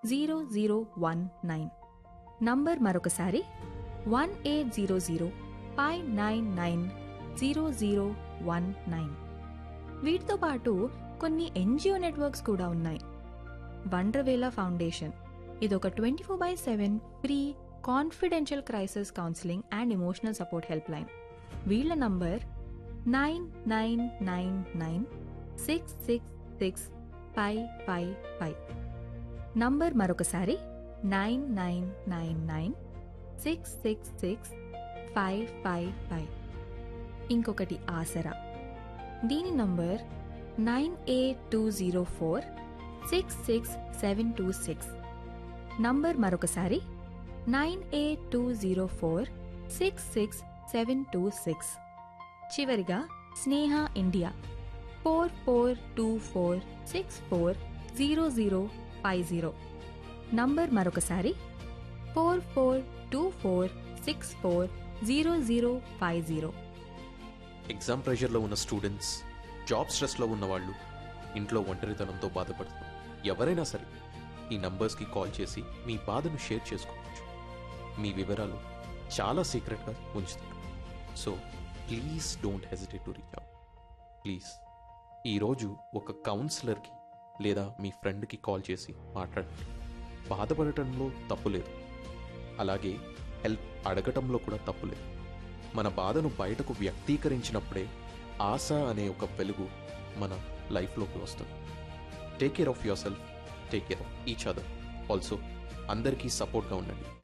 zero zero one nine number మరొకసారి one eight zero zero five nine nine zero zero one nine వీటితో పాటు కొన్ని NGO networks కూడా ఉన్నాయి వండర్వేలా ఫౌండేషన్ ఇదొక twenty four by seven free confidential crisis counselling and emotional support helpline వీళ్ళ number nine nine nine nine six six six five five five number మరొకసారి nine nine nine nine six six six five five five ఇంకొకటి ఆసరా దీని number nine eight two zero four six six seven two six number మరొకసారి nine eight two zero four six six seven two six చివరిగా Sneha India four four two four six four zero zero five zero number మరొకసారి four four two four six four zero zero five zero exam ప్రెషర్లో ఉన్న students job స్ట్రెస్లో ఉన్న వాళ్ళు ఇంట్లో ఒంటరితనంతో బాధపడుతున్నారు ఎవరైనా సరే ఈ నంబర్స్కి కాల్ చేసి మీ బాధను షేర్ చేసుకోవచ్చు మీ వివరాలు చాలా సీక్రెట్గా ఉంచుతారు so please don't hesitate to reach out please ఈరోజు ఒక కౌన్సిలర్కి లేదా మీ ఫ్రెండ్కి కాల్ చేసి మాట్లాడండి బాధపడటంలో తప్పు లేదు అలాగే హెల్ప్ అడగటంలో కూడా తప్పు లేదు మన బాధను బయటకు వ్యక్తీకరించినప్పుడే ఆశ అనే ఒక వెలుగు మన లైఫ్లోకి వస్తుంది take care of yourself take care of each other also అందరికీ సపోర్ట్గా ఉండండి